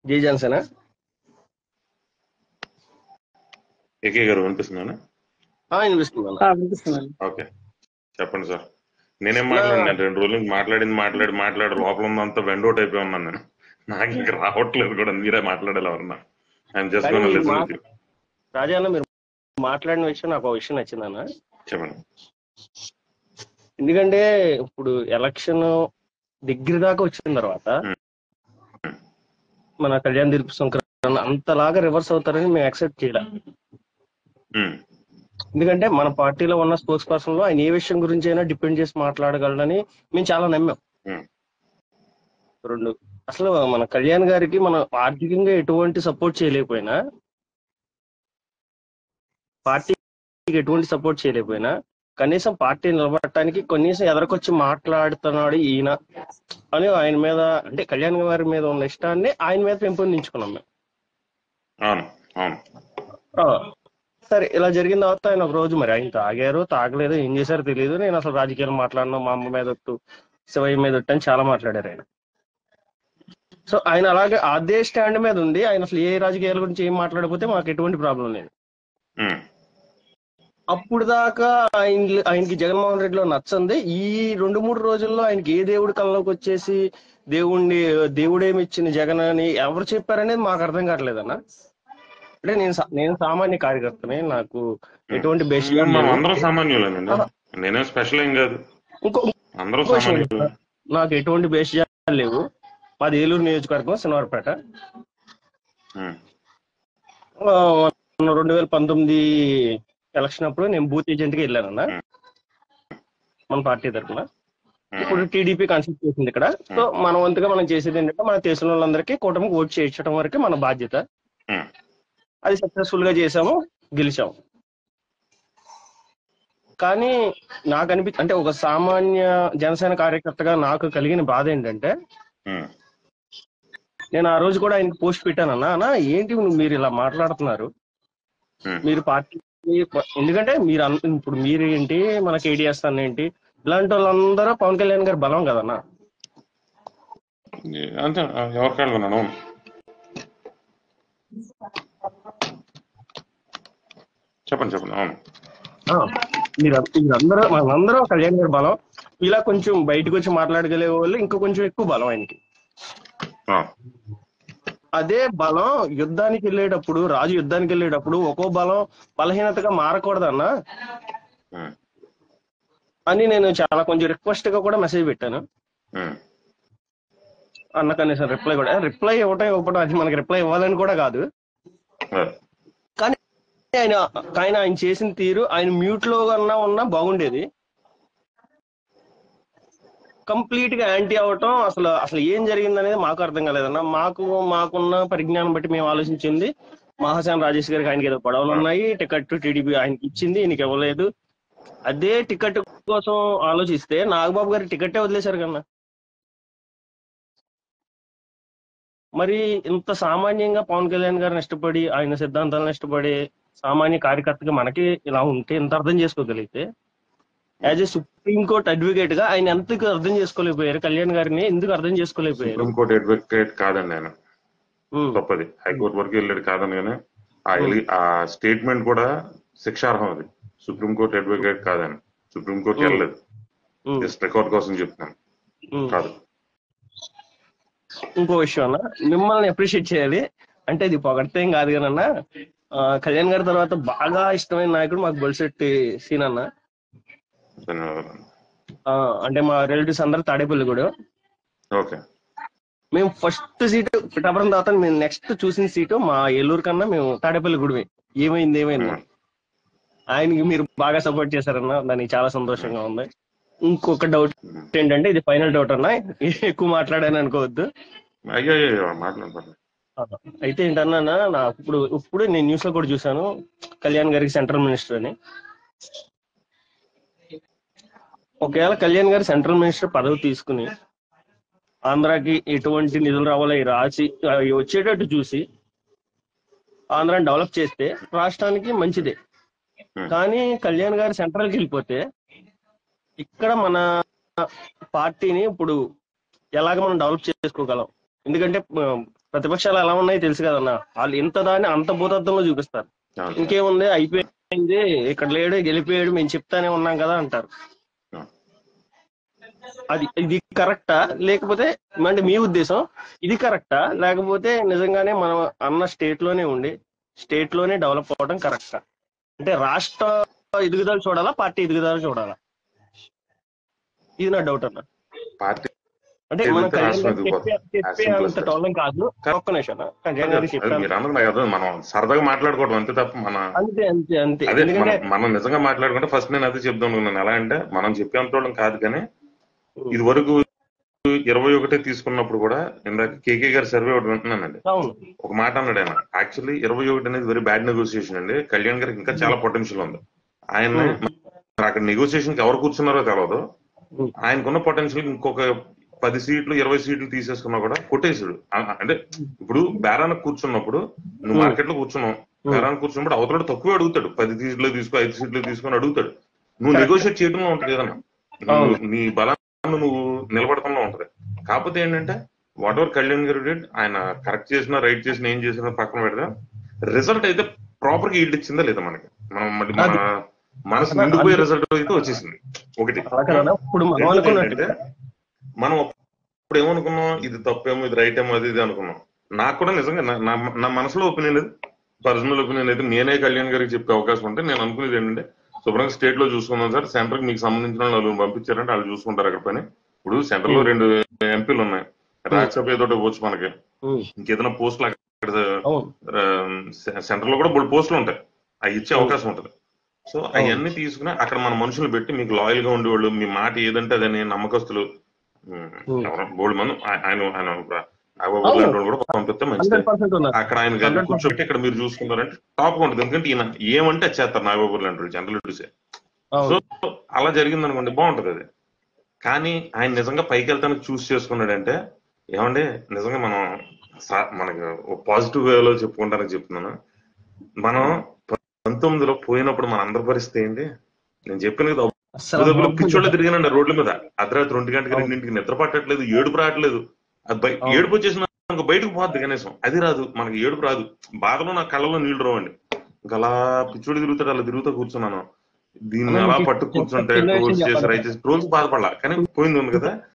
జై జాన్సనా ఏకే గారు వినిపిస్తుందా వినిపిస్తుంది అన్న ఆ, వినిపిస్తుందండి ఓకే చెప్పండి సార్ నేనేం మాట్లాడినా రెండు రోజుల నుంచి మాట్లాడింది మాట్లాడి మాట్లాడి లోపల ఉందంతా వెండౌట్ అయిపోయి ఉన్నాను నేను నాకు ఇంకా రావట్లేదు కూడా మీరే మాట్లాడాలి ఎవరన్నా ఐఎమ్ జస్ట్ కానీ మీరు లిసన్ మా- రాజా అన్న మీరు మాట్లాడిన విషయం నాకు ఒక విషయం నచ్చిందన్న చెప్పండి ఎందుకంటే ఇప్పుడు ఎలక్షన్ దగ్గర దాకా వచ్చిన తర్వాత Hmm. మన కళ్యాణ్ దీర్ఘ సంక్రాంతి అంతలాగా రివర్స్ అవుతారని మేము యాక్సెప్ట్ చేయలే ఉమ్, ఎందుకంటే మన పార్టీలో ఉన్న స్పోర్ట్స్ పర్సన్ లో ఆయన ఏ విషయం గురించి అయినా డిపెండ్ చేసి మాట్లాడగలడని మేము చాలా నమ్మాం Hmm. రెండు అసలు మన కళ్యాణ్ గారికి మనం ఆర్థికంగా ఎటువంటి సపోర్ట్ చేయలేకపోయినా పార్టీకి ఎటువంటి సపోర్ట్ చేయలేకపోయినా కనీసం పార్టీ నిలబడటానికి కనీసం ఎదరకొచ్చి మాట్లాడుతున్నాడు ఈయన అని ఆయన మీద అంటే కళ్యాణ్ గారి మీద ఉన్న ఇష్టాన్ని ఆయన మీద పెంపొందించుకున్నాం మేము అవును అవును ఆ, సరే ఇలా జరిగిన తర్వాత ఆయన ఒక రోజు మరి ఆయన తాగారు తాగలేదు ఏం చేశారో తెలియదు నేను అసలు రాజకీయాలు మాట్లాడినా మా అమ్మ మీద ఒట్టు శివయ్య మీద ఒట్టు అని చాలా మాట్లాడారు ఆయన సో ఆయన అలాగే అదే స్టాండ్ మీద ఉండి ఆయన అసలు ఏ రాజకీయాల గురించి ఏం మాట్లాడకపోతే మాకు ఎటువంటి ప్రాబ్లం లేదు ఉమ్, అప్పుడు దాకా ఆయన ఆయనకి జగన్మోహన్ రెడ్డిలో నచ్చంది ఈ రెండు మూడు రోజుల్లో ఆయనకి ఏ దేవుడి కళ్ళలోకి వచ్చేసి దేవుణ్ణి దేవుడేమి ఇచ్చిన జగన్ అని ఎవరు చెప్పారనేది మాకు అర్థం కావట్లేదన్న అంటే నేను సా- నేను సామాన్య కార్యకర్తని నాకు ఎటువంటి బేసిక్ మనం అందరం సామాన్యులేనండి నేనేం స్పెషల్ ఏం కాదు ఇంకో అందరూ ఇంకో విషయం సామాన్యులు నాకు ఎటువంటి బేసిక్ లేవు మాది ఏలూరు నియోజకవర్గం శనివారపేట ఉమ్, ఆ, మొన్న రెండు వేల పంతొమ్మిది ఎలక్షన్ అప్పుడు నేను బూత్ ఏజెంట్ గా వెళ్ళానన్న మన పార్టీ తరఫున ఇప్పుడు టీడీపీ కన్సల్ట్ చేసింది ఇక్కడ సో మన వంతుగా మనం చేసేది ఏంటంటే మన తెలిసిన వాళ్ళందరికీ కూటమికి ఓట్ చేయించడం వరకే మన బాధ్యత ఉమ్, అది సక్సెస్ఫుల్ గా చేసాము గెలిచాము కానీ నాకు అనిపి అంటే ఒక సామాన్య జనసేన కార్యకర్తగా నాకు కలిగిన బాధ ఏంటంటే ఉమ్, నేను ఆ రోజు కూడా ఆయనకి పోస్ట్ పెట్టాను అన్న అన్న ఏంటి నువ్వు మీరు ఇలా మాట్లాడుతున్నారు ఉమ్, మీరు పార్టీ ఎందుకంటే మీరు అన్- ఇప్పుడు మీరు ఏంటి మన కేడీఎస్ అన్న ఏంటి ఇలాంటి వాళ్ళందరూ పవన్ కళ్యాణ్ గారి బలం కదన్నా అంతే ఎవరికాళ్ళు ఉన్నాను అవును చెప్పండి చెప్పండి అవును ఆ, మీరు మీరందరూ మనందరూ కళ్యాణ్ గారి బలం ఇలా కొంచెం బయటకు వచ్చి మాట్లాడగలే వాళ్ళు ఇంకా కొంచెం ఎక్కువ బలం ఆయనకి ఆ, అదే బలం యుద్ధానికి వెళ్ళేటప్పుడు రాజు యుద్ధానికి వెళ్ళేటప్పుడు ఒక్కో బలం బలహీనతగా మారకూడదన్న ఉమ్, అని నేను చాలా కొంచెం రిక్వెస్ట్ గా కూడా మెసేజ్ పెట్టాను ఉమ్, అన్న కనీసం రిప్లై కూడా రిప్లై ఇవ్వటం ఇవ్వడం అది మనకి రిప్లై ఇవ్వాలని కూడా కాదు అదే. కానీ ఆయన ఆయన ఆయన చేసిన తీరు ఆయన మ్యూట్ లో కన్నా ఉన్నా బాగుండేది కంప్లీట్ గా యాంటీ అవటం అసలు అసలు ఏం జరిగింది అనేది మాకు అర్థం కాలేదన్న మాకు మాకున్న పరిజ్ఞానం బట్టి మేము ఆలోచించింది మహాశాన్ రాజేష్ గారికి ఆయనకి ఏదో గొడవలు ఉన్నాయి టికెట్ టీడీపీ ఆయనకి ఇచ్చింది ఈయనకి ఇవ్వలేదు అదే టికెట్ కోసం ఆలోచిస్తే నాగబాబు గారి టికెట్టే వదిలేశారు కన్నా మరి ఇంత సామాన్యంగా పవన్ కళ్యాణ్ గారిని ఇష్టపడి ఆయన సిద్ధాంతాలను ఇష్టపడి సామాన్య కార్యకర్తగా మనకి ఇలా ఉంటే ఎంత అర్థం చేసుకోగలిగితే as a supreme court advocate గా ఆయన ఎంతకు అర్థం చేసుకోలేకపోయారు కళ్యాణ్ గారిని ఎందుకు అర్థం చేసుకోలేకపోయారు సుప్రీంకోర్టు అడ్వకేట్ కాదండి ఆయన ఉమ్, తప్పది హైకోర్టు వరకు వెళ్ళాడు కాదని కానీ ఆ ఎలి- ఆ స్టేట్మెంట్ కూడా శిక్షార్హం అది సుప్రీంకోర్టు అడ్వకేట్ కాదని సుప్రీంకోర్టుకి వెళ్ళలేదు ఉమ్, జస్ట్ రికార్డ్ కోసం చెప్తున్నాను ఉమ్. కాదు ఇంకో విషయం అన్న మిమ్మల్ని అప్రిషియేట్ చేయాలి అంటే ఇది పొగడితే ఏం కాదు కానన్నా ఆ, కళ్యాణ్ గారి తర్వాత బాగా ఇష్టమైన నాయకుడు మాకు బొలిశెట్టి సీన్ అన్న ధన్యవాదాలు ఆ, అంటే మా రిలేటివ్స్ అందరు తాడేపల్లి కూడా ఓకే మేము ఫస్ట్ సీటు పిఠాపురం తర్వాత మేము నెక్స్ట్ చూసిన సీటు మా ఏలూరు కన్నా మేము తాడేపల్లి గుడివి ఏమైంది ఏమైంది ఆయనకి మీరు బాగా సపోర్ట్ చేశారన్న దానికి చాలా సంతోషంగా ఉంది ఇంకొక డౌట్ ఏంటంటే ఇది ఫైనల్ డౌట్ అన్న ఎక్కువ మాట్లాడాను అనుకోవద్దు అయ్యో అయ్యో మాట్లాడతాను అయితే ఏంటన్నా నా ఇప్పుడు ఇప్పుడు నేను న్యూస్ లో కూడా చూసాను కళ్యాణ్ గారికి సెంట్రల్ మినిస్టర్ అని ఒకవేళ కళ్యాణ్ గారు సెంట్రల్ మినిస్టర్ పదవి తీసుకుని ఆంధ్రాకి ఎటువంటి నిధులు రావాలో అవి రాసి అవి వచ్చేటట్టు చూసి ఆంధ్రాని డెవలప్ చేస్తే రాష్ట్రానికి మంచిదే కానీ కళ్యాణ్ గారు సెంట్రల్కి వెళ్ళిపోతే ఇక్కడ మన పార్టీని ఇప్పుడు ఎలాగ మనం డెవలప్ చేసుకోగలం ఎందుకంటే ఆ, ప్రతిపక్షాలు ఎలా ఉన్నాయో తెలుసు కదన్నా వాళ్ళు ఇంత దాన్ని అంత భూతత్వంలో చూపిస్తారు అవును. ఇంకేముంది అయిపోయింది ఇక్కడ లేడు గెలిపోయాడు మేము చెప్తానే ఉన్నాం కదా అంటారు అవును. అది ఇది కరెక్టా లేకపోతే అంటే మీ ఉద్దేశం ఇది కరెక్టా లేకపోతే నిజంగానే మనం అన్న స్టేట్ లోనే ఉండి స్టేట్ లోనే డెవలప్ అవ్వడం కరెక్టా అంటే రాష్ట్ర ఎదుగుదల చూడాలా పార్టీ ఎదుగుదల చూడాలా ఇది నా డౌట్ అన్న పార్టీ అంటే ఎదిగితే మనం కళ్యాణ్ రాష్ట్రం గారికి ఎదిగిపోతుంది. చెప్పే As చెప్పే simple as అంత that. టోలం కాదు ఒక్క నిమిషం అన్న. కళ్యాణ్ గారికి అది చెప్పాను మీరు అన్నది నాకు అర్థం. మనం సరదాగా మాట్లాడుకోవడం అంతే తప్ప మన అంతే అంతే అంతే అదే ఎందుకంటే మనం మనం నిజంగా మాట్లాడుకుంటే ఫస్ట్ నేను అదే చెప్దాం అనుకున్నాను ఎలా అంటే మనం చెప్పేంత వాళ్ళం కాదు కానీ ఇది వరకు ఇరవై ఒకటే తీసుకున్నప్పుడు కూడా ఇందాక కేకే గారి సర్వే ఒకటి వింటున్నానండి అవును ఒక మాట అన్నాడు ఆయన యాక్చువల్లీ ఇరవై ఒకటి అనేది వెరీ బ్యాడ్ నెగోసియేషన్ అండి కళ్యాణ్ గారికి ఇంకా చాలా పొటెన్షియల్ ఉంది ఆయన మరి అక్కడ నెగోసియేషన్ కి ఎవరు కూర్చున్నారో తెలియదు ఉమ్. ఆయనకున్న పొటెన్షియల్ ఇంకొక పది సీట్లు ఇరవై సీట్లు తీసేసుకున్నా కూడా కొట్టేసాడు ఆ- అంటే ఇప్పుడు బేరాన కూర్చున్నప్పుడు నువ్వు ఉమ్. మార్కెట్ లో కూర్చున్నావు బేరాన కూర్చున్నప్పుడు అవతల తక్కువ అడుగుతాడు పది సీట్లు తీసుకో ఐదు సీట్లు తీసుకొని అడుగుతాడు నువ్వు నెగోషియేట్ చేయడంలో ఉంటుంది కదన్నా నువ్వు అవును. నీ బలాన్ని నువ్వు నిలబడటంలో ఉంటది కాకపోతే ఏంటంటే వాట్ ఎవర్ కళ్యాణ్ గారు did, ఆయన కరెక్ట్ చేసినా రైట్ చేసినా ఏం చేసినా పక్కన పెడదా రిజల్ట్ అయితే ప్రాపర్ గా ఈల్డ్ ఇచ్చిందా లేదా మనకి మనం మళ్ళీ మన మనసు నిండిపోయే రిజల్ట్ అయితే వచ్చేసింది ఒకటి అలా కదా ఇప్పుడు మనం రెండోది అనుకున్నట్టు ఏంటంటే, మనం అప్పుడు ఏమనుకున్నాం ఇది తప్పేమో ఇది రైట్ ఏమో అది ఇది అనుకున్నాం నాకు కూడా నిజంగా నా- నా నా మనసులో ఒపీనియన్ లేదు పర్సనల్ ఒపీనియన్ అయితే నేనే కళ్యాణ్ గారికి చెప్పే అవకాశం ఉంటే నేను అనుకునేది ఏంటంటే శుభ్రంగా స్టేట్ లో చూసుకుందాం సార్ సెంటర్ కి మీకు సంబంధించిన వాళ్ళు నలుగురు పంపించారంటే వాళ్ళు చూసుకుంటారు అక్కడ పని ఇప్పుడు సెంటర్ లో రెండు ఎంపీలు ఉన్నాయి రాజ్యసభ ఏదో ఒకటి వచ్చు మనకి ఉమ్. ఇంకేదైనా పోస్టులు అక్కడ అవును సెంటర్ లో కూడా బోల్డ్ పోస్టులు ఉంటాయి అవి ఇచ్చే అవకాశం ఉంటుంది సో అవన్నీ తీసుకుని అక్కడ మన మనుషులు పెట్టి మీకు లాయల్ గా ఉండేవాళ్ళు మీ మాట ఏదంటే అదని నమ్మకస్తులు Hmm. బోల్డ్ మంది ఆ- ఆయన ఆయన నాగబాబు అవును. లాంటి వాళ్ళు కూడా పంపిస్తే మంచిది హండ్రెడ్ పర్సెంట్ ఉన్నారు అక్కడ ఆయన గారిని 100% కూర్చోబెట్టి ఇక్కడ మీరు చూసుకున్నారంటే టాప్ గా ఉంటుంది ఎందుకంటే ఈయన ఏమంటే అది చేస్తారు నాగబాబు లాంటి వాళ్ళు జనరల్ చూసే సో అవును అలా జరిగింది అనుకోండి బాగుంటది అది కానీ ఆయన నిజంగా పైకి వెళ్తానికి చూస్ చేసుకున్నాడంటే ఏమండి నిజంగా మనం సా- మనకి పాజిటివ్ వేలో చెప్పుకుంటానికి చెప్తున్నాను మనం పంతొమ్మిదిలో పోయినప్పుడు మన అందరి పరిస్థితి ఏంటి నేను చెప్పిన కదా అసలు ఉదయంలో పిచ్చోళ్ళు తిరిగానండి రోడ్ల మీద అర్ధరాత్రి రెండు గంటకి అవును. రెండింటికి నిద్ర పట్టట్లేదు ఏడుపు రావట్లేదు అది బయ- అవును. ఏడుపు వచ్చేసిన ఇంక బయటకు పోద్ది కనీసం అది రాదు మనకి ఏడుపు రాదు బాధలో నా కళ్ళలో నీళ్లు రావండి ఇంకా అలా పిచ్చోడు తిరుగుతాడు అలా తిరుగుతూ కూర్చున్నాను దీన్ని అలా అలా మీకు పట్టు కూర్చుంటే చిన్న విషయం ట్రోల్స్ చేసి చెప్పాలి. రైట్ చేసి ట్రోల్స్ బాధపడాల కానీ పోయింది ఉంది కదా